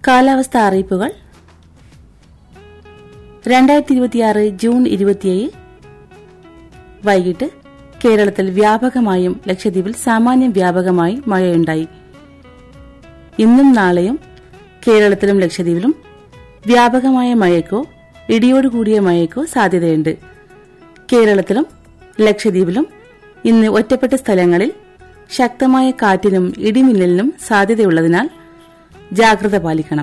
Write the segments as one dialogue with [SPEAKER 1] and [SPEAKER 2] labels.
[SPEAKER 1] കാലാവസ്ഥ അറിയിപ്പുകൾ രണ്ടായിരത്തി ഇരുപത്തിയാറ് ജൂൺ ഇരുപത്തിയേഴ് വൈകിട്ട് കേരളത്തിൽ വ്യാപകമായും ലക്ഷദ്വീപിൽ സാമാന്യം വ്യാപകമായി മഴയുണ്ടായി ഇന്നും നാളെയും കേരളത്തിലും ലക്ഷദ്വീപിലും വ്യാപകമായ മഴയ്ക്കോ ഇടിയോടുകൂടിയ മഴയ്ക്കോ സാധ്യതയുണ്ട് കേരളത്തിലും ലക്ഷദ്വീപിലും ഇന്ന് ഒറ്റപ്പെട്ട സ്ഥലങ്ങളിൽ ശക്തമായ കാറ്റിനും ഇടിമിന്നലിനും സാധ്യതയുള്ളതിനാൽ ജാഗ്രത പാലിക്കണം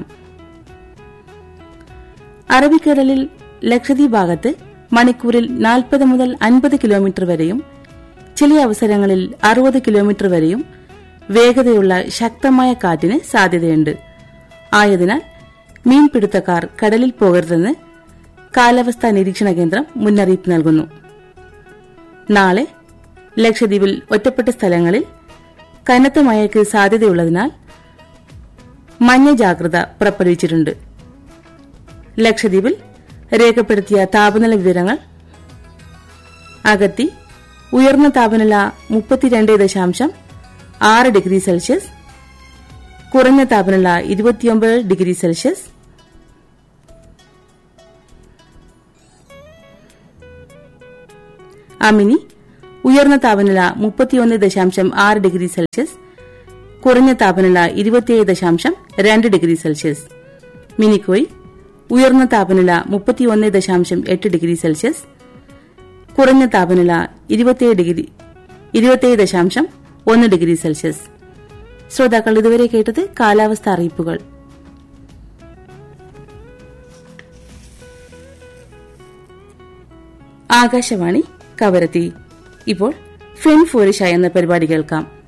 [SPEAKER 1] അറബിക്കടലിൽ ലക്ഷദ്വീപ് ഭാഗത്ത് മണിക്കൂറിൽ നാൽപ്പത് മുതൽ അൻപത് കിലോമീറ്റർ വരെയും ചില അവസരങ്ങളിൽ അറുപത് കിലോമീറ്റർ വരെയും വേഗതയുള്ള ശക്തമായ കാറ്റിന് സാധ്യതയുണ്ട് ആയതിനാൽ മീൻപിടുത്തക്കാർ കടലിൽ പോകരുതെന്ന് കാലാവസ്ഥാ നിരീക്ഷണ കേന്ദ്രം മുന്നറിയിപ്പ് നൽകുന്നു നാളെ ലക്ഷദ്വീപിൽ ഒറ്റപ്പെട്ട സ്ഥലങ്ങളിൽ കനത്ത മഴയ്ക്ക് സാധ്യതയുള്ളതിനാൽ മഞ്ഞ ജാഗ്രത പുറപ്പെടുവിച്ചിട്ടുണ്ട് ലക്ഷദ്വീപിൽ രേഖപ്പെടുത്തിയ താപനില വിവരങ്ങൾ അകത്തി ഉയർന്ന താപനില മുപ്പത്തിരണ്ട് ദശാംശം ആറ് ഡിഗ്രി സെൽഷ്യസ് കുറഞ്ഞ താപനില ഇരുപത്തിയൊമ്പത് ഡിഗ്രി സെൽഷ്യസ് അമിനി ഉയർന്ന താപനില മുപ്പത്തിയൊന്ന് ദശാംശം ആറ് ഡിഗ്രി സെൽഷ്യസ് കുറഞ്ഞ താപനില ഇരുപത്തിയേഴ് ദശാംശം രണ്ട് ഡിഗ്രി സെൽഷ്യസ് മിനിക്കോയ് ഉയർന്ന താപനില മുപ്പത്തിയൊന്ന് ദശാംശം എട്ട് ഡിഗ്രി സെൽഷ്യസ് കുറഞ്ഞ താപനില ഇരുപത്തിയേഴ് ഡിഗ്രി ഇരുപത്തിയേഴ് ദശാംശം ഒന്ന് ഡിഗ്രി സെൽഷ്യസ് ശ്രോതാക്കൾ ഇതുവരെ കേട്ടത് കാലാവസ്ഥ അറിയിപ്പുകൾ ആകാശവാണി കവരത്തി ഇപ്പോൾ ഫെൻ ഫോരിഷ എന്ന പരിപാടി കേൾക്കാം